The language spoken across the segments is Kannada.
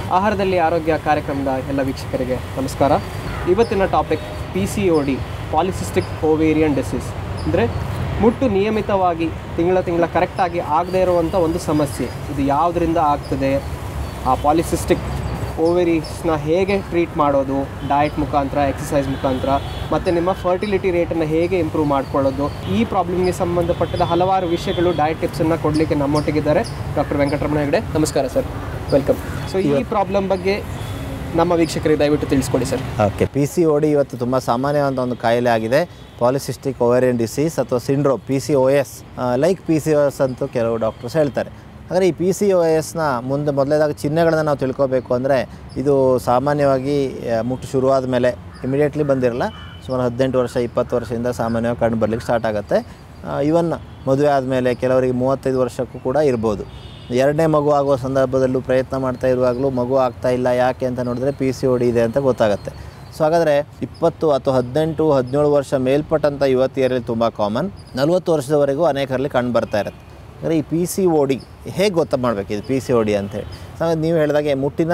ಆಹಾರದಲ್ಲಿ ಆರೋಗ್ಯ ಕಾರ್ಯಕ್ರಮದ ಎಲ್ಲ ವೀಕ್ಷಕರಿಗೆ ನಮಸ್ಕಾರ ಇವತ್ತಿನ topic P C O D polycystic ovarian disease ಅಂದರೆ ಮುಟ್ಟು ನಿಯಮಿತವಾಗಿ ತಿಂಗಳ ತಿಂಗಳ ಕರೆಕ್ಟಾಗಿ ಆಗದೇ ಇರುವಂಥ ಒಂದು ಸಮಸ್ಯೆ ಇದು ಯಾವುದರಿಂದ ಆಗ್ತದೆ ಆ ಪಾಲಿಸಿಸ್ಟಿಕ್ ಓವೆರೀಸ್ನ ಹೇಗೆ ಟ್ರೀಟ್ ಮಾಡೋದು ಡಯಟ್ ಮುಖಾಂತರ ಎಕ್ಸಸೈಸ್ ಮುಖಾಂತರ ಮತ್ತು ನಿಮ್ಮ ಫರ್ಟಿಲಿಟಿ ರೇಟನ್ನು ಹೇಗೆ ಇಂಪ್ರೂವ್ ಮಾಡ್ಕೊಳ್ಳೋದು ಈ ಪ್ರಾಬ್ಲಮ್ಗೆ ಸಂಬಂಧಪಟ್ಟದ ಹಲವಾರು ವಿಷಯಗಳು ಡಯಟ್ ಟಿಪ್ಸನ್ನು ಕೊಡಲಿಕ್ಕೆ ನಮ್ಮೊಟ್ಟಿಗಿದ್ದಾರೆ ಡಾಕ್ಟರ್ ವೆಂಕಟರಮಣ ಹೆಗಡೆ ನಮಸ್ಕಾರ ಸರ್ ವೆಲ್ಕಮ್ ಸೊ ಈ ಪ್ರಾಬ್ಲಮ್ ಬಗ್ಗೆ ನಮ್ಮ ವೀಕ್ಷಕರಿಗೆ ದಯವಿಟ್ಟು ತಿಳಿಸ್ಕೊಡಿ sir okay P C O D ಇವತ್ತು ತುಂಬ ಸಾಮಾನ್ಯವಾದ ಒಂದು ಕಾಯಿಲೆ ಆಗಿದೆ ಪಾಲಿಸಿಸ್ಟಿಕ್ ಓವೇರಿಯನ್ ಡಿಸೀಸ್ ಅಥವಾ syndrome P C O S like P C O S ಅಂತೂ ಕೆಲವು ಡಾಕ್ಟರ್ಸ್ ಹೇಳ್ತಾರೆ ಹಾಗಾದರೆ ಈ ಪಿ ಸಿ ಒ ಎಸ್ನ ಮುಂದೆ ಮೊದಲೇದಾಗಿ ಚಿಹ್ನೆಗಳನ್ನು ನಾವು ತಿಳ್ಕೊಬೇಕು ಅಂದರೆ ಇದು ಸಾಮಾನ್ಯವಾಗಿ ಆ, ಮುಟ್ಟು ಶುರುವಾದ ಮೇಲೆ ಇಮಿಡಿಯೇಟ್ಲಿ ಬಂದಿರಲ್ಲ ಸುಮಾರು ಹದಿನೆಂಟು ವರ್ಷ ಇಪ್ಪತ್ತು ವರ್ಷದಿಂದ ಸಾಮಾನ್ಯವಾಗಿ ಕಂಡು ಬರ್ಲಿಕ್ಕೆ ಸ್ಟಾರ್ಟ್ ಆಗುತ್ತೆ ಇವನ್ ಮದುವೆ ಆದಮೇಲೆ ಕೆಲವರಿಗೆ ಮೂವತ್ತೈದು ವರ್ಷಕ್ಕೂ ಕೂಡ ಇರ್ಬೋದು ಎರಡನೇ ಮಗು ಆಗುವ ಸಂದರ್ಭದಲ್ಲೂ ಪ್ರಯತ್ನ ಮಾಡ್ತಾ ಇರುವಾಗಲೂ ಮಗು ಆಗ್ತಾ ಇಲ್ಲ ಯಾಕೆ ಅಂತ ನೋಡಿದ್ರೆ ಪಿ ಸಿ ಒ ಡಿ ಇದೆ ಅಂತ ಗೊತ್ತಾಗುತ್ತೆ ಸೊ ಹಾಗಾದರೆ ಇಪ್ಪತ್ತು ಅಥವಾ ಹದಿನೆಂಟು ಹದಿನೇಳು ವರ್ಷ ಮೇಲ್ಪಟ್ಟಂಥ ಯುವತಿಯರಲ್ಲಿ ತುಂಬ ಕಾಮನ್ ನಲ್ವತ್ತು ವರ್ಷದವರೆಗೂ ಅನೇಕರಲ್ಲಿ ಕಂಡು ಬರ್ತಾ ಇರುತ್ತೆ ಅಂದರೆ ಈ ಪಿ ಸಿ ಒ ಡಿ ಹೇಗೆ ಗೊತ್ತ ಮಾಡಬೇಕು ಇದು ಪಿ ಸಿ ಒ ಡಿ ಅಂತೇಳಿ ಸೊ ನೀವು ಹೇಳಿದಾಗೆ ಮುಟ್ಟಿನ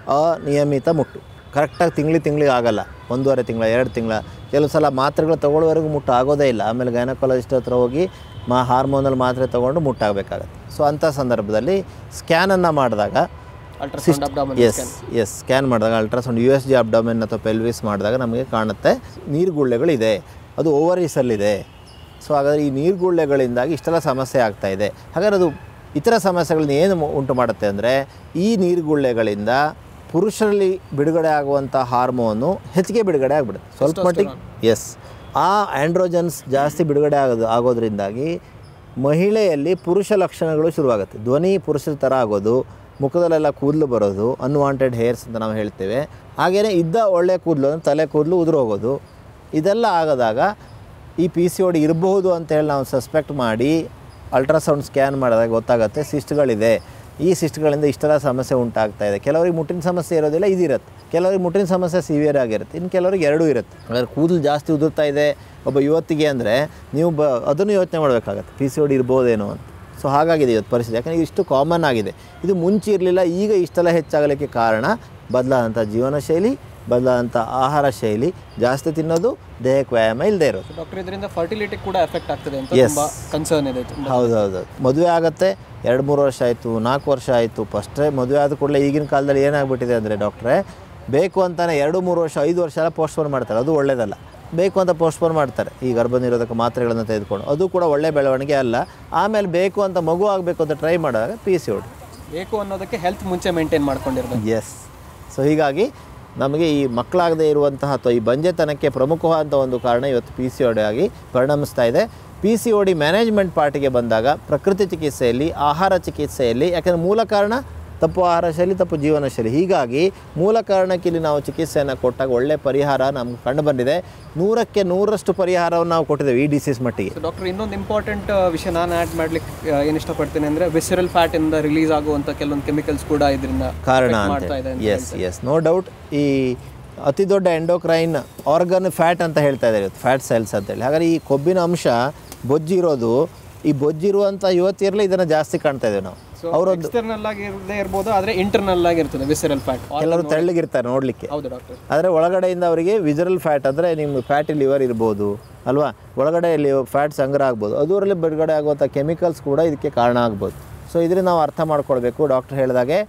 ಅನಿಯಮಿತ ಮುಟ್ಟು ಕರೆಕ್ಟಾಗಿ ತಿಂಗ್ಳಿ ತಿಂಗಳಿಗೆ ಆಗಲ್ಲ ಒಂದೂವರೆ ತಿಂಗಳ ಎರಡು ತಿಂಗಳ ಕೆಲವು ಸಲ ಮಾತ್ರೆಗಳು ತೊಗೊಳ್ಳೋವರೆಗೂ ಮುಟ್ಟು ಆಗೋದೇ ಇಲ್ಲ ಆಮೇಲೆ ಗೈನಕಾಲಜಿಸ್ಟ್ ಹತ್ರ ಹೋಗಿ ಮಾ ಹಾರ್ಮೋನಲ್ ಮಾತ್ರೆ ತೊಗೊಂಡು ಮುಟ್ಟಾಗಬೇಕಾಗತ್ತೆ ಸೊ ಅಂಥ ಸಂದರ್ಭದಲ್ಲಿ ಸ್ಕ್ಯಾನನ್ನು ಮಾಡಿದಾಗ ultrasound abdomen S S scan ಮಾಡಿದಾಗ ultrasound U S G abdomen ಅಥವಾ ಪೆಲ್ವಿಸ್ ಮಾಡಿದಾಗ ನಮಗೆ ಕಾಣುತ್ತೆ ನೀರುಗುಳ್ಳೆಗಳಿದೆ ಅದು ಓವರೀಸಲ್ಲಿದೆ ಸೊ ಹಾಗಾದರೆ ಈ ನೀರುಗುಳ್ಳೆಗಳಿಂದಾಗಿ ಇಷ್ಟೆಲ್ಲ ಸಮಸ್ಯೆ ಆಗ್ತಾ ಇದೆ ಹಾಗಾದ್ರೆ ಅದು ಇತರ ಸಮಸ್ಯೆಗಳನ್ನ ಏನು ಮು- ಉಂಟು ಮಾಡುತ್ತೆ ಅಂದರೆ ಈ ನೀರುಗುಳ್ಳೆಗಳಿಂದ ಪುರುಷರಲ್ಲಿ ಬಿಡುಗಡೆ ಆಗುವಂಥ ಹಾರ್ಮೋನು ಹೆಚ್ಚಿಗೆ ಬಿಡುಗಡೆ ಆಗಿಬಿಡುತ್ತೆ ಸ್ವಲ್ಪ ಮಟ್ಟಿಗೆ ಎಸ್ ಆ ಆ್ಯಂಡ್ರೋಜನ್ಸ್ ಜಾಸ್ತಿ ಬಿಡುಗಡೆ ಆಗೋದು ಆಗೋದ್ರಿಂದಾಗಿ ಮಹಿಳೆಯಲ್ಲಿ ಪುರುಷ ಲಕ್ಷಣಗಳು ಶುರುವಾಗುತ್ತೆ ಧ್ವನಿ ಪುರುಷರ ಥರ ಆಗೋದು ಮುಖದಲ್ಲೆಲ್ಲ ಕೂದಲು ಬರೋದು ಅನ್ವಾಂಟೆಡ್ ಹೇರ್ಸ್ ಅಂತ ನಾವು ಹೇಳ್ತೇವೆ ಹಾಗೆಯೇ ಇದ್ದ ಒಳ್ಳೆ ಕೂದಲು ಅಂದರೆ ತಲೆ ಕೂದಲು ಉದುರು ಹೋಗೋದು ಇದೆಲ್ಲ ಆಗದಾಗ ಈ ಪಿ ಸಿ ಒ ಡಿ ಇರಬಹುದು ಅಂತೇಳಿ ನಾವು ಸಸ್ಪೆಕ್ಟ್ ಮಾಡಿ ಅಲ್ಟ್ರಾಸೌಂಡ್ ಸ್ಕ್ಯಾನ್ ಮಾಡಿದಾಗ ಗೊತ್ತಾಗುತ್ತೆ ಸಿಸ್ಟ್ಗಳಿದೆ ಈ ಸಿಸ್ಟ್ಗಳಿಂದ ಇಷ್ಟೆಲ್ಲ ಸಮಸ್ಯೆ ಉಂಟಾಗ್ತಾ ಇದೆ ಕೆಲವರಿಗೆ ಮುಟ್ಟಿನ ಸಮಸ್ಯೆ ಇರೋದಿಲ್ಲ ಇದಿರುತ್ತೆ ಕೆಲವರಿಗೆ ಮುಟ್ಟಿನ ಸಮಸ್ಯೆ ಸಿವಿಯರ್ ಆಗಿರುತ್ತೆ ಇನ್ನು ಕೆಲವರಿಗೆ ಎರಡೂ ಇರುತ್ತೆ ಹಾಗಾದ್ರೆ ಕೂದಲು ಜಾಸ್ತಿ ಉದುರ್ತಾ ಇದೆ ಒಬ್ಬ ಯುವತಿಗೆ ಅಂದರೆ ನೀವು ಬ ಅದನ್ನು ಯೋಚನೆ ಮಾಡಬೇಕಾಗತ್ತೆ ಪಿ ಸಿ ಒ ಡಿ ಇರ್ಬೋದೇನೋ ಅಂತ ಸೊ ಹಾಗಾಗಿದೆ ಇವತ್ತು ಪರಿಸ್ಥಿತಿ ಯಾಕಂದರೆ ಇಷ್ಟು ಕಾಮನ್ ಆಗಿದೆ ಇದು ಮುಂಚೆ ಇರಲಿಲ್ಲ ಈಗ ಇಷ್ಟೆಲ್ಲ ಹೆಚ್ಚಾಗಲಿಕ್ಕೆ ಕಾರಣ ಬದಲಾದಂಥ ಜೀವನ ಶೈಲಿ ಬದಲಾದಂಥ ಆಹಾರ ಶೈಲಿ ಜಾಸ್ತಿ ತಿನ್ನೋದು ದೇಹಕ್ಕೆ ವ್ಯಾಯಾಮ ಇಲ್ಲದೆ ಇರೋದು ಡಾಕ್ಟರ್ ಇದರಿಂದ ಫರ್ಟಿಲಿಟಿ ಕೂಡ ಎಫೆಕ್ಟ್ ಆಗ್ತದೆ ಅಂತ Yes. ತುಂಬಾ ಕನ್ಸರ್ನ್ ಇದೆ ತುಂಬಾ ಹೌದು ಹೌದು ಮದುವೆ ಆಗುತ್ತೆ ಎರಡು ಮೂರು ವರ್ಷ ಆಯಿತು ನಾಲ್ಕು ವರ್ಷ ಆಯಿತು ಫಸ್ಟೇ ಮದುವೆ ಆದ ಕೂಡಲೇ ಈಗಿನ ಕಾಲದಲ್ಲಿ ಏನಾಗ್ಬಿಟ್ಟಿದೆ ಅಂದರೆ ಡಾಕ್ಟ್ರೇ ಬೇಕು ಅಂತಾನೆ ಎರಡು ಮೂರು ವರ್ಷ ಐದು ವರ್ಷ ಎಲ್ಲ ಪೋಸ್ಟ್ಪೋನ್ ಮಾಡ್ತಾರೆ ಅದು ಒಳ್ಳೇದಲ್ಲ ಬೇಕು ಅಂತ ಪೋಸ್ಟ್ಪೋನ್ ಮಾಡ್ತಾರೆ ಈ ಗರ್ಭ ನಿರೋಧಕ ಮಾತ್ರೆಗಳನ್ನು ತೆಗೆದುಕೊಂಡು ಅದು ಕೂಡ ಒಳ್ಳೆ ಬೆಳವಣಿಗೆ ಅಲ್ಲ ಆಮೇಲೆ ಬೇಕು ಅಂತ ಮಗು ಆಗಬೇಕು ಅಂತ ಟ್ರೈ ಮಾಡಿದಾಗ ಪಿ ಸಿ ಓಡಿ ಬೇಕು ಅನ್ನೋದಕ್ಕೆ ಹೆಲ್ತ್ ಮುಂಚೆ ಮೇಂಟೈನ್ ಮಾಡ್ಕೊಂಡಿರ್ಬೇಕು ಎಸ್ ಸೊ ಹೀಗಾಗಿ ನಮಗೆ ಈ ಮಕ್ಕಳಾಗದೇ ಇರುವಂತಹ ಅಥವಾ ಈ ಬಂಜೆತನಕ್ಕೆ ಪ್ರಮುಖವಾದಂಥ ಒಂದು ಕಾರಣ ಇವತ್ತು ಪಿ ಸಿ ಡಿ ಆಗಿ ಪರಿಣಮಿಸ್ತಾ ಇದೆ P C O D management ಪಾರ್ಟಿಗೆ ಬಂದಾಗ ಪ್ರಕೃತಿ ಚಿಕಿತ್ಸೆಯಲ್ಲಿ ಆಹಾರ ಚಿಕಿತ್ಸೆಯಲ್ಲಿ ಯಾಕಂದರೆ ಮೂಲ ಕಾರಣ ತಪ್ಪು ಆಹಾರ ಶೈಲಿ ತಪ್ಪು ಜೀವನ ಶೈಲಿ ಹೀಗಾಗಿ ಮೂಲ ಕಾರಣಕ್ಕೆ ಇಲ್ಲಿ ನಾವು ಚಿಕಿತ್ಸೆಯನ್ನು ಕೊಟ್ಟಾಗ ಒಳ್ಳೆ ಪರಿಹಾರ ನಮ್ಗೆ ಕಂಡು ಬಂದಿದೆ ನೂರಕ್ಕೆ ನೂರರಷ್ಟು ಪರಿಹಾರವನ್ನು ನಾವು ಕೊಟ್ಟಿದ್ದೇವೆ ಈ ಡಿಸೀಸ್ ಮಟ್ಟಿಗೆ ಸೊ ಡಾಕ್ಟರ್ ಇನ್ನೊಂದು ಇಂಪಾರ್ಟೆಂಟ್ ವಿಷಯ ನಾನು ಆ್ಯಡ್ ಮಾಡ್ಲಿಕ್ಕೆ ಏನು ಇಷ್ಟಪಡ್ತೇನೆ ಅಂದರೆ ವಿಸರಲ್ ಫ್ಯಾಟ್ ಇಂದ ರಿಲೀಸ್ ಆಗುವಂಥ ಕೆಲವೊಂದು ಕೆಮಿಕಲ್ಸ್ ಕೂಡ ಇದರಿಂದ ಕಾರಣ affect ಅಂತ ಮಾಡ್ತಾ ಇದೆ ಅಂತ ಎಸ್ ಎಸ್ ನೋ ಡೌಟ್ ಈ ಅತಿ ದೊಡ್ಡ ಎಂಡೋಕ್ರೈನ್ ಆರ್ಗನ್ ಫ್ಯಾಟ್ ಅಂತ ಹೇಳ್ತಾ ಇದ್ದಾರೆ ಇವತ್ತು ಫ್ಯಾಟ್ ಸೆಲ್ಸ್ ಅಂತೇಳಿ ಹಾಗಾದ್ರೆ ಈ ಕೊಬ್ಬಿನ ಅಂಶ ಬೊಜ್ಜಿರೋದು ಈ ಬೊಜ್ಜಿರುವಂಥ ಯುವತಿಯರಲ್ಲಿ ಇದನ್ನು ಜಾಸ್ತಿ ಕಾಣ್ತಾ ಇದ್ದೇವೆ ನಾವು ಅವರೊಂದು ಎಕ್ಸ್ಟರ್ನಲ್ ಆಗಿ ಇರದೇ ಇರ್ಬೋದು ಆದರೆ ಇಂಟರ್ನಲ್ ಆಗಿ ಇರ್ತದೆ ವಿಸರಲ್ ಫ್ಯಾಟ್ ಕೆಲವರು ತೆಳ್ಳಗಿರ್ತಾರೆ ನೋಡಲಿಕ್ಕೆ ಹೌದು ಡಾಕ್ಟರ್ ಆದರೆ ಒಳಗಡೆಯಿಂದ ಅವರಿಗೆ ವಿಜರಲ್ ಫ್ಯಾಟ್ ಅಂದರೆ ನಿಮ್ಮ ಫ್ಯಾಟಿ ಲಿವರ್ ಇರ್ಬೋದು ಅಲ್ವಾ ಒಳಗಡೆ ಫ್ಯಾಟ್ ಸಂಗ್ರಹ ಆಗ್ಬೋದು ಅದರಲ್ಲಿ ಬಿಡುಗಡೆ ಆಗುವಂಥ ಕೆಮಿಕಲ್ಸ್ ಕೂಡ ಇದಕ್ಕೆ ಕಾರಣ ಆಗ್ಬೋದು ಸೊ ಇದರಿಂದ ನಾವು ಅರ್ಥ ಮಾಡ್ಕೊಳ್ಬೇಕು ಡಾಕ್ಟರ್ ಹೇಳಿದಾಗೆ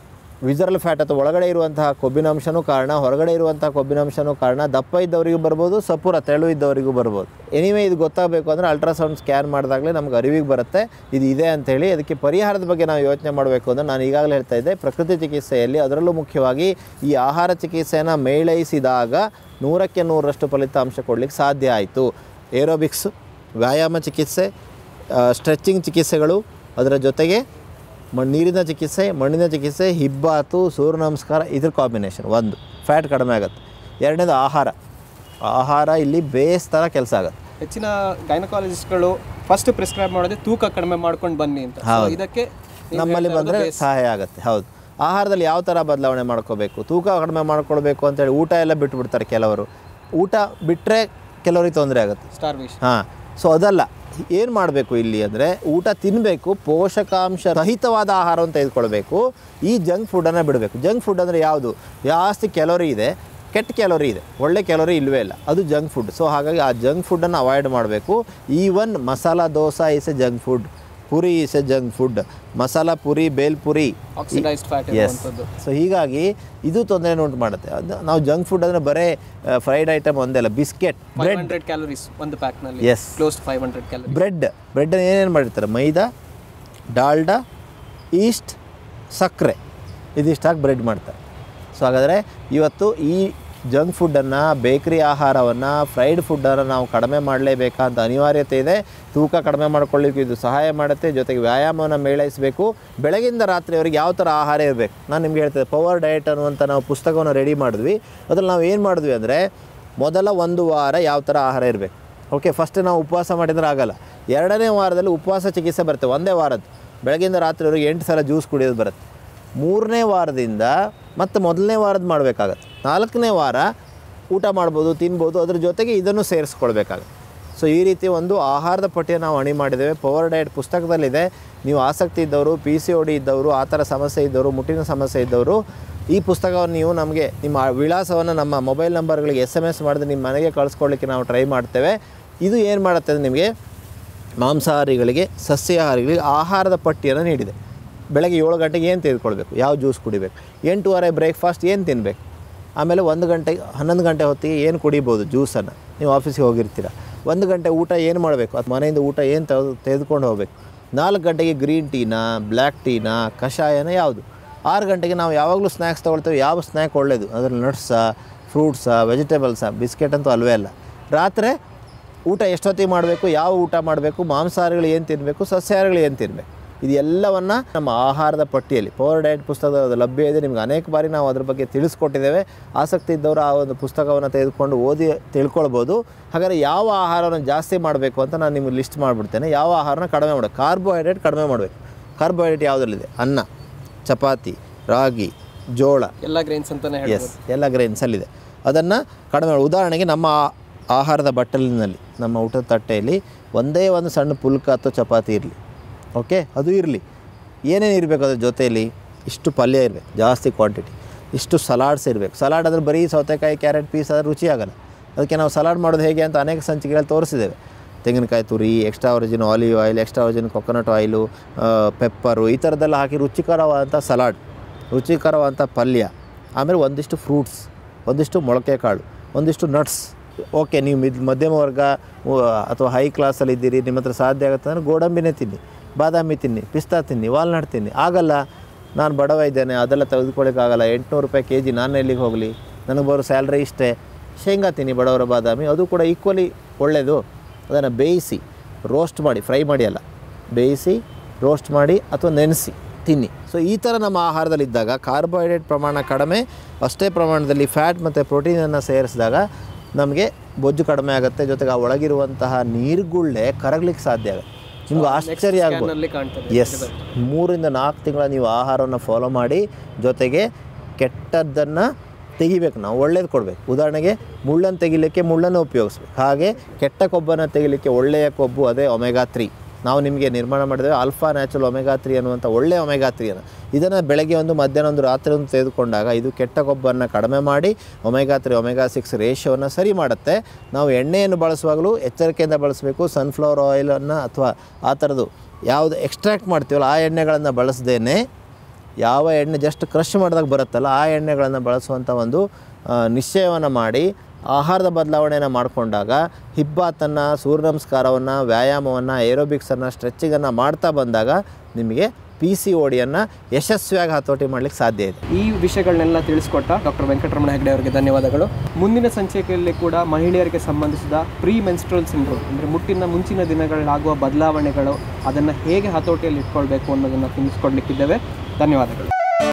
ವಿಜರಲ್ ಫ್ಯಾಟ್ ಅಥವಾ ಒಳಗಡೆ ಇರುವಂತಹ ಕೊಬ್ಬಿನಾಂಶನೂ ಕಾರಣ ಹೊರಗಡೆ ಇರುವಂತಹ ಕೊಬ್ಬಿನಾಂಶನೂ ಕಾರಣ ದಪ್ಪ ಇದ್ದವರಿಗೂ ಬರ್ಬೋದು ಸಪುರ ತೆಳು ಇದ್ದವರಿಗೂ ಬರ್ಬೋದು ಎನಿವೇ ಇದು ಗೊತ್ತಾಗಬೇಕು ಅಂದರೆ ಅಲ್ಟ್ರಾಸೌಂಡ್ ಸ್ಕ್ಯಾನ್ ಮಾಡಿದಾಗಲೇ ನಮ್ಗೆ ಅರಿವಿಗೆ ಬರುತ್ತೆ ಇದು ಇದೆ ಅಂಥೇಳಿ ಅದಕ್ಕೆ ಪರಿಹಾರದ ಬಗ್ಗೆ ನಾವು ಯೋಚನೆ ಮಾಡಬೇಕು ಅಂದರೆ ನಾನು ಈಗಾಗಲೇ ಹೇಳ್ತಾ ಇದ್ದೆ ಪ್ರಕೃತಿ ಚಿಕಿತ್ಸೆಯಲ್ಲಿ ಅದರಲ್ಲೂ ಮುಖ್ಯವಾಗಿ ಈ ಆಹಾರ ಚಿಕಿತ್ಸೆಯನ್ನು ಮೇಳೈಸಿದಾಗ ನೂರಕ್ಕೆ ನೂರರಷ್ಟು ಫಲಿತಾಂಶ ಕೊಡಲಿಕ್ಕೆ ಸಾಧ್ಯ ಆಯಿತು ಏರೋಬಿಕ್ಸ್ ವ್ಯಾಯಾಮ ಚಿಕಿತ್ಸೆ ಸ್ಟ್ರೆಚಿಂಗ್ ಚಿಕಿತ್ಸೆಗಳು ಅದರ ಜೊತೆಗೆ ಮಣ್ಣು ನೀರಿನ ಚಿಕಿತ್ಸೆ ಮಣ್ಣಿನ ಚಿಕಿತ್ಸೆ ಹಿಬ್ಬಾತು ಸೂರ್ಯ ನಮಸ್ಕಾರ ಇದ್ರ ಕಾಂಬಿನೇಷನ್ ಒಂದು ಫ್ಯಾಟ್ ಕಡಿಮೆ ಆಗುತ್ತೆ ಎರಡನೇದು ಆಹಾರ ಆಹಾರ ಇಲ್ಲಿ ಬೇಸ್ ಥರ ಕೆಲಸ ಆಗುತ್ತೆ ಹೆಚ್ಚಿನ ಗೈನಕಾಲಜಿಸ್ಟ್ಗಳು ಫಸ್ಟ್ ಪ್ರಿಸ್ಕ್ರೈಬ್ ಮಾಡೋದೇ ತೂಕ ಕಡಿಮೆ ಮಾಡ್ಕೊಂಡು ಬನ್ನಿ ಅಂತ So, ಇದಕ್ಕೆ ನೀವು ನಮ್ಮಲ್ಲಿ ಹೇಳ್ತಾ ಬಂದರೆ ಇರೋದು ಸಹಾಯ ಆಗುತ್ತೆ ಹೌದು ಆಹಾರದಲ್ಲಿ ಯಾವ ಥರ ಬದಲಾವಣೆ ಮಾಡ್ಕೋಬೇಕು ತೂಕ ಕಡಿಮೆ ಮಾಡ್ಕೊಳ್ಬೇಕು ಅಂತೇಳಿ ಊಟ ಎಲ್ಲ ಬಿಟ್ಬಿಡ್ತಾರೆ ಕೆಲವರು ಊಟ ಬಿಟ್ಟರೆ ಕೆಲವರಿಗೆ ತೊಂದರೆ ಆಗುತ್ತೆ ಸ್ಟಾರ್ವೇಶನ್ ಹಾಂ ಸೊ ಅದಲ್ಲ ಏನು ಮಾಡಬೇಕು ಇಲ್ಲಿ ಅಂದರೆ ಊಟ ತಿನ್ನಬೇಕು ಪೋಷಕಾಂಶ ರಹಿತವಾದ ಆಹಾರವನ್ನು ತೆಗೆದುಕೊಳ್ಬೇಕು ಈ ಜಂಕ್ ಫುಡ್ಡನ್ನು ಬಿಡಬೇಕು ಜಂಕ್ ಫುಡ್ ಅಂದರೆ ಯಾವುದು ಜಾಸ್ತಿ ಕ್ಯಾಲೋರಿ ಇದೆ ಕೆಟ್ಟ ಕ್ಯಾಲೋರಿ ಇದೆ ಒಳ್ಳೆ ಕ್ಯಾಲೋರಿ ಇಲ್ಲವೇ ಇಲ್ಲ ಅದು ಜಂಕ್ ಫುಡ್ ಸೊ ಹಾಗಾಗಿ ಆ ಜಂಕ್ ಫುಡ್ಡನ್ನು ಅವಾಯ್ಡ್ ಮಾಡಬೇಕು even masala dosa is a junk food puri is a junk food masala puri bhel puri oxidised fats ಇರುವಂಥದ್ದು ಸೊ ಹೀಗಾಗಿ ಇದು ತೊಂದರೆ ಉಂಟು ಮಾಡುತ್ತೆ ಅದು ನಾವು ಜಂಕ್ ಫುಡ್ ಅಂದರೆ ಬರೇ ಫ್ರೈಡ್ ಐಟಮ್ ಒಂದೇ ಅಲ್ಲ ಬಿಸ್ಕೆಟ್ ಫೈವ್ ಹಂಡ್ರೆಡ್ ಕ್ಯಾಲೋರೀಸ್ ಒಂದು ಪ್ಯಾಕ್ನಲ್ಲಿ Yes. Close five hundred calorie bread bread ಏನೇನು ಮಾಡಿರ್ತಾರೆ ಮೈದಾ ಡಾಲ್ಡಾ ಈಸ್ಟ್ ಸಕ್ಕರೆ ಇದಿಷ್ಟಾಗಿ ಬ್ರೆಡ್ ಮಾಡ್ತಾರೆ ಸೊ ಹಾಗಾದರೆ ಇವತ್ತು ಈ ಜಂಕ್ ಫುಡ್ಡನ್ನು ಬೇಕ್ರಿ ಆಹಾರವನ್ನು ಫ್ರೈಡ್ ಫುಡ್ಡನ್ನು ನಾವು ಕಡಿಮೆ ಮಾಡಲೇಬೇಕಂತ ಅನಿವಾರ್ಯತೆ ಇದೆ ತೂಕ ಕಡಿಮೆ ಮಾಡ್ಕೊಳ್ಳಿಕ್ಕೆ ಇದು ಸಹಾಯ ಮಾಡುತ್ತೆ ಜೊತೆಗೆ ವ್ಯಾಯಾಮವನ್ನು ಮೇಳೈಸಬೇಕು ಬೆಳಗಿಂದ ರಾತ್ರಿವರೆಗೆ ಯಾವ ಥರ ಆಹಾರ ಇರಬೇಕು ನಾನು ನಿಮ್ಗೆ ಹೇಳ್ತೇನೆ ಪವರ್ ಡಯಟ್ ಅನ್ನುವಂಥ ನಾವು ಪುಸ್ತಕವನ್ನು ರೆಡಿ ಮಾಡಿದ್ವಿ ಅದ್ರಲ್ಲಿ ನಾವು ಏನು ಮಾಡಿದ್ವಿ ಅಂದರೆ ಮೊದಲ ಒಂದು ವಾರ ಯಾವ ಥರ ಆಹಾರ ಇರಬೇಕು ಓಕೆ ಫಸ್ಟ್ ನಾವು ಉಪವಾಸ ಮಾಡಿದ್ರೆ ಆಗಲ್ಲ ಎರಡನೇ ವಾರದಲ್ಲಿ ಉಪವಾಸ ಚಿಕಿತ್ಸೆ ಬರುತ್ತೆ ಒಂದೇ ವಾರದ್ದು ಬೆಳಗಿಂದ ರಾತ್ರಿವರೆಗೆ ಎಂಟು ಸಲ ಜ್ಯೂಸ್ ಕುಡಿಯೋದು ಬರುತ್ತೆ ಮೂರನೇ ವಾರದಿಂದ ಮತ್ತು ಮೊದಲನೇ ವಾರದ್ದು ಮಾಡಬೇಕಾಗತ್ತೆ ನಾಲ್ಕನೇ ವಾರ ಊಟ ಮಾಡ್ಬೋದು ತಿನ್ಬೋದು ಅದ್ರ ಜೊತೆಗೆ ಇದನ್ನು ಸೇರಿಸ್ಕೊಳ್ಬೇಕಾಗತ್ತೆ ಸೊ ಈ ರೀತಿ ಒಂದು ಆಹಾರದ ಪಟ್ಟಿಯನ್ನು ನಾವು ಅಣಿ ಮಾಡಿದ್ದೇವೆ ಪವರ್ ಡಯಟ್ ಪುಸ್ತಕದಲ್ಲಿದೆ ನೀವು ಆಸಕ್ತಿ ಇದ್ದವರು ಪಿ ಸಿ ಒ ಡಿ ಇದ್ದವರು ಆ ಥರ ಸಮಸ್ಯೆ ಇದ್ದವರು ಮುಟ್ಟಿನ ಸಮಸ್ಯೆ ಇದ್ದವರು ಈ ಪುಸ್ತಕವನ್ನು ನೀವು ನಮಗೆ ನಿಮ್ಮ ವಿಳಾಸವನ್ನು ನಮ್ಮ ಮೊಬೈಲ್ ನಂಬರ್ಗಳಿಗೆ ಎಸ್ ಎಮ್ ಎಸ್ ಮಾಡಿದ್ರೆ ನಿಮ್ಮ ಮನೆಗೆ ಕಳಿಸ್ಕೊಳ್ಳಿಕ್ಕೆ ನಾವು ಟ್ರೈ ಮಾಡ್ತೇವೆ ಇದು ಏನು ಮಾಡುತ್ತೆ ಅಂದ್ರೆ ನಿಮಗೆ ಮಾಂಸಾಹಾರಿಗಳಿಗೆ ಸಸ್ಯಾಹಾರಿಗಳಿಗೆ ಆಹಾರದ ಪಟ್ಟಿಯನ್ನು ನೀಡಿದೆ ಬೆಳಗ್ಗೆ ಏಳು ಗಂಟೆಗೆ ಏನು ತೆಗೆದುಕೊಳ್ಬೇಕು ಯಾವ ಜ್ಯೂಸ್ ಕುಡಿಬೇಕು ಎಂಟೂವರೆ ಬ್ರೇಕ್ಫಾಸ್ಟ್ ಏನು ತಿನ್ನಬೇಕು ಆಮೇಲೆ ಒಂದು ಗಂಟೆಗೆ ಹನ್ನೊಂದು ಗಂಟೆ ಹೊತ್ತಿಗೆ ಏನು ಕುಡಿಬೋದು ಜ್ಯೂಸನ್ನು ನೀವು ಆಫೀಸಿಗೆ ಹೋಗಿರ್ತೀರ ಒಂದು ಗಂಟೆ ಊಟ ಏನು ಮಾಡಬೇಕು ಅದು ಮನೆಯಿಂದ ಊಟ ಏನು ತೆಗೆದು ತೆಗೆದುಕೊಂಡು ಹೋಗಬೇಕು ನಾಲ್ಕು ಗಂಟೆಗೆ ಗ್ರೀನ್ ಟೀನಾ ಬ್ಲ್ಯಾಕ್ ಟೀನಾ ಕಷಾಯನ ಯಾವುದು ಆರು ಗಂಟೆಗೆ ನಾವು ಯಾವಾಗಲೂ ಸ್ನ್ಯಾಕ್ಸ್ ತೊಗೊಳ್ತೇವೆ ಯಾವ ಸ್ನ್ಯಾಕ್ ಒಳ್ಳೆಯದು ಅದ್ರಲ್ಲಿ ನಟ್ಸಾ ಫ್ರೂಟ್ಸಾ ವೆಜಿಟೇಬಲ್ಸಾ ಬಿಸ್ಕೆಟ್ ಅಂತೂ ಅಲ್ವೇ ಅಲ್ಲ ರಾತ್ರಿ ಊಟ ಎಷ್ಟೊತ್ತಿಗೆ ಮಾಡಬೇಕು ಯಾವ ಊಟ ಮಾಡಬೇಕು ಮಾಂಸಾಹಾರಿಗಳು ಏನು ತಿನ್ನಬೇಕು ಸಸ್ಯಾಹಾರಿಗಳು ಏನು ತಿನ್ನಬೇಕು ಇದು ಎಲ್ಲವನ್ನು ನಮ್ಮ ಆಹಾರದ ಪಟ್ಟಿಯಲ್ಲಿ ಪವರ್ ಡಯಟ್ ಪುಸ್ತಕದ ಲಭ್ಯ ಇದೆ ನಿಮ್ಗೆ ಅನೇಕ ಬಾರಿ ನಾವು ಅದ್ರ ಬಗ್ಗೆ ತಿಳಿಸ್ಕೊಟ್ಟಿದ್ದೇವೆ ಆಸಕ್ತಿ ಇದ್ದವರು ಆ ಒಂದು ಪುಸ್ತಕವನ್ನು ತೆಗೆದುಕೊಂಡು ಓದಿ ತಿಳ್ಕೊಳ್ಬೋದು ಹಾಗಾದರೆ ಯಾವ ಆಹಾರವನ್ನು ಜಾಸ್ತಿ ಮಾಡಬೇಕು ಅಂತ ನಾನು ನಿಮಗೆ ಲಿಸ್ಟ್ ಮಾಡಿಬಿಡ್ತೇನೆ ಯಾವ ಆಹಾರನ ಕಡಿಮೆ ಮಾಡಬೇಕು ಕಾರ್ಬೋಹೈಡ್ರೇಟ್ ಕಡಿಮೆ ಮಾಡಬೇಕು ಕಾರ್ಬೋಹೈಡ್ರೇಟ್ ಯಾವುದರಲ್ಲಿದೆ ಅನ್ನ ಚಪಾತಿ ರಾಗಿ ಜೋಳ ಎಲ್ಲ ಗ್ರೈನ್ಸ್ ಅಂತಾನೆ ಎಸ್ ಹೇಳ್ಬೋದು ಎಲ್ಲ ಗ್ರೈನ್ಸಲ್ಲಿದೆ ಅದನ್ನು ಕಡಿಮೆ ಮಾಡಿ ಉದಾಹರಣೆಗೆ ನಮ್ಮ ಆ- ಆಹಾರದ ಬಟ್ಟಲಿನಲ್ಲಿ ನಮ್ಮ ಊಟದ ತಟ್ಟೆಯಲ್ಲಿ ಒಂದೇ ಒಂದು ಸಣ್ಣ ಪುಲ್ಕ ಅಥವಾ ಚಪಾತಿ ಇರಲಿ ಓಕೆ ಅದು ಇರಲಿ ಏನೇನು ಇರಬೇಕು ಅದ್ರ ಜೊತೆಯಲ್ಲಿ ಇಷ್ಟು ಪಲ್ಯ ಇರಬೇಕು ಜಾಸ್ತಿ ಕ್ವಾಂಟಿಟಿ ಇಷ್ಟು ಸಲಾಡ್ಸ್ ಇರಬೇಕು ಸಲಾಡ್ ಅಂದರೆ ಬರೀ ಸೌತೆಕಾಯಿ ಕ್ಯಾರೆಟ್ ಪೀಸ್ ಆದರೆ ರುಚಿ ಆಗಲ್ಲ ಅದಕ್ಕೆ ನಾವು ಸಲಾಡ್ ಮಾಡೋದು ಹೇಗೆ ಅಂತ ಅನೇಕ ಸಂಚಿಕೆಗಳಲ್ಲಿ ತೋರಿಸಿದ್ದೇವೆ ತೆಂಗಿನಕಾಯಿ ತುರಿ extra virgin olive oil extra virgin coconut oil pepper ಈ ಥರದ್ದೆಲ್ಲ ಹಾಕಿ ರುಚಿಕರವಾದಂಥ ಸಲಾಡ್ ರುಚಿಕರವಾದಂಥ ಪಲ್ಯ ಆಮೇಲೆ ಒಂದಿಷ್ಟು ಫ್ರೂಟ್ಸ್ ಒಂದಿಷ್ಟು ಮೊಳಕೆ ಕಾಳು ಒಂದಿಷ್ಟು ನಟ್ಸ್ ಓಕೆ ನೀವು ಮಿದ್ ಮಧ್ಯಮ ವರ್ಗ ಉ- ಅಥವಾ ಹೈ ಕ್ಲಾಸಲ್ಲಿ ಇದ್ದೀರಿ ನಿಮ್ಮ ಹತ್ರ ಸಾಧ್ಯ ಆಗುತ್ತೆ ಅಂದರೆ ಗೋಡಂಬಿನೇ ತಿನ್ನಿ ಬಾದಾಮಿ ತಿನ್ನಿ ಪಿಸ್ತಾ ತಿನ್ನಿ ವಾಲ್ನಟ್ ತಿನ್ನಿ ಆಗಲ್ಲ ನಾನು ಬಡವ ಇದ್ದೇನೆ ಅದೆಲ್ಲ ತೆಗೆದುಕೊಳ್ಳೋಕ್ಕಾಗಲ್ಲ ಎಂಟುನೂರು ರೂಪಾಯಿ ಕೆ ಜಿ ನಾನು ಎಲ್ಲಿಗೆ ಹೋಗಲಿ ನನಗೆ ಬರೋ ಸ್ಯಾಲ್ರಿ ಇಷ್ಟೇ ಶೇಂಗಾ ತಿನ್ನಿ ಬಡವರ ಬಾದಾಮಿ ಅದು ಕೂಡ ಈಕ್ವಲಿ ಒಳ್ಳೆಯದು ಅದನ್ನು ಬೇಯಿಸಿ ರೋಸ್ಟ್ ಮಾಡಿ ಫ್ರೈ ಮಾಡಿ ಅಲ್ಲ ಬೇಯಿಸಿ ರೋಸ್ಟ್ ಮಾಡಿ ಅಥವಾ ನೆನೆಸಿ ತಿನ್ನಿ ಸೊ ಈ ಥರ ನಮ್ಮ ಆಹಾರದಲ್ಲಿದ್ದಾಗ ಕಾರ್ಬೋಹೈಡ್ರೇಟ್ ಪ್ರಮಾಣ ಕಡಿಮೆ ಅಷ್ಟೇ ಪ್ರಮಾಣದಲ್ಲಿ ಫ್ಯಾಟ್ ಮತ್ತು ಪ್ರೋಟೀನನ್ನು ಸೇರಿಸಿದಾಗ ನಮಗೆ ಬೊಜ್ಜು ಕಡಿಮೆ ಆಗುತ್ತೆ ಜೊತೆಗೆ ಆ ಒಳಗಿರುವಂತಹ ನೀರುಗುಳ್ಳೆ ಕರಗ್ಲಿಕ್ಕೆ ಸಾಧ್ಯ ಆಗುತ್ತೆ ನಿಮ್ಗೆ ಆಶ್ಚರ್ಯ ಆಗ್ಬೋದು ನಲ್ಲಿ ಕಾಣ್ತದೆ ಎಸ್ ಮೂರಿಂದ ನಾಲ್ಕು ತಿಂಗಳ ನೀವು ಆಹಾರವನ್ನು ಫಾಲೋ ಮಾಡಿ ಜೊತೆಗೆ ಕೆಟ್ಟದ್ದನ್ನು ತೆಗಿಬೇಕು ನಾವು ಒಳ್ಳೇದು ಕೊಡಬೇಕು ಉದಾಹರಣೆಗೆ ಮುಳ್ಳನ್ನು ತೆಗಿಲಿಕ್ಕೆ ಮುಳ್ಳನ್ನು ಉಪಯೋಗಿಸ್ಬೇಕು ಹಾಗೆ ಕೆಟ್ಟ ಕೊಬ್ಬನ್ನು ತೆಗಿಲಿಕ್ಕೆ ಒಳ್ಳೆಯ ಕೊಬ್ಬು ಅದೇ ಒಮೆಗಾ ತ್ರೀ ನಾವು ನಿಮಗೆ ನಿರ್ಮಾಣ ಮಾಡಿದ್ದೇವೆ ಆಲ್ಫಾ ನ್ಯಾಚುರಲ್ ಒಮೆಗಾ ತ್ರೀ ಅನ್ನುವಂಥ ಒಳ್ಳೆಯ ಒಮೆಗಾ ತ್ರೀಯನ್ನು ಇದನ್ನು ಬೆಳಗ್ಗೆ ಒಂದು ಮಧ್ಯಾಹ್ನ ಒಂದು ರಾತ್ರಿ ಒಂದು ತೆಗೆದುಕೊಂಡಾಗ ಇದು ಕೆಟ್ಟ ಕೊಬ್ಬನ್ನು ಕಡಿಮೆ ಮಾಡಿ ಒಮೆಗಾ ತ್ರೀ ಒಮೆಗಾ ಸಿಕ್ಸ್ ರೇಷಿಯೋವನ್ನು ಸರಿ ಮಾಡುತ್ತೆ ನಾವು ಎಣ್ಣೆಯನ್ನು ಬಳಸುವಾಗಲೂ ಎಚ್ಚರಿಕೆಯಿಂದ ಬಳಸಬೇಕು ಸನ್ಫ್ಲವರ್ ಆಯಿಲನ್ನು ಅಥವಾ ಆ ಥರದ್ದು ಯಾವುದು ಎಕ್ಸ್ಟ್ರಾಕ್ಟ್ ಮಾಡ್ತೀವಲ್ಲ ಆ ಎಣ್ಣೆಗಳನ್ನು ಬಳಸದೇನೆ ಯಾವ ಎಣ್ಣೆ ಜಸ್ಟ್ ಕ್ರಷ್ ಮಾಡಿದಾಗ ಬರುತ್ತಲ್ಲ ಆ ಎಣ್ಣೆಗಳನ್ನು ಬಳಸುವಂಥ ಒಂದು ಆ, ನಿಶ್ಚಯವನ್ನು ಮಾಡಿ ಆಹಾರದ ಬದಲಾವಣೆಯನ್ನು ಮಾಡಿಕೊಂಡಾಗ ಹಿಬ್ಬಾತನ್ನು ಸೂರ್ಯ ನಮಸ್ಕಾರವನ್ನು ವ್ಯಾಯಾಮವನ್ನು ಏರೋಬಿಕ್ಸನ್ನು ಸ್ಟ್ರೆಚಿಂಗನ್ನು ಮಾಡ್ತಾ ಬಂದಾಗ ನಿಮಗೆ ಪಿ ಸಿ ಓಡಿಯನ್ನು ಯಶಸ್ವಿಯಾಗಿ ಹತೋಟಿ ಮಾಡಲಿಕ್ಕೆ ಸಾಧ್ಯ ಇದೆ ಈ ವಿಷಯಗಳನ್ನೆಲ್ಲ ತಿಳಿಸ್ಕೊಟ್ಟ ಡಾಕ್ಟರ್ ವೆಂಕಟರಮಣ ಹೆಗ್ಡೆ ಅವರಿಗೆ ಧನ್ಯವಾದಗಳು ಮುಂದಿನ ಸಂಚಿಕೆಯಲ್ಲಿ ಕೂಡ ಮಹಿಳೆಯರಿಗೆ ಸಂಬಂಧಿಸಿದ ಪ್ರೀ ಮೆನ್ಸ್ಟ್ರಲ್ ಸಿಂಡ್ರೋಮ್ ಅಂದರೆ ಮುಟ್ಟಿನ ಮುಂಚಿನ ದಿನಗಳಾಗುವ ಬದಲಾವಣೆಗಳು ಅದನ್ನು ಹೇಗೆ ಹತೋಟಿಯಲ್ಲಿ ಇಟ್ಕೊಳ್ಬೇಕು ಅನ್ನೋದನ್ನು ತಿಳಿಸ್ಕೊಡ್ಲಿಕ್ಕಿದ್ದೇವೆ ಧನ್ಯವಾದಗಳು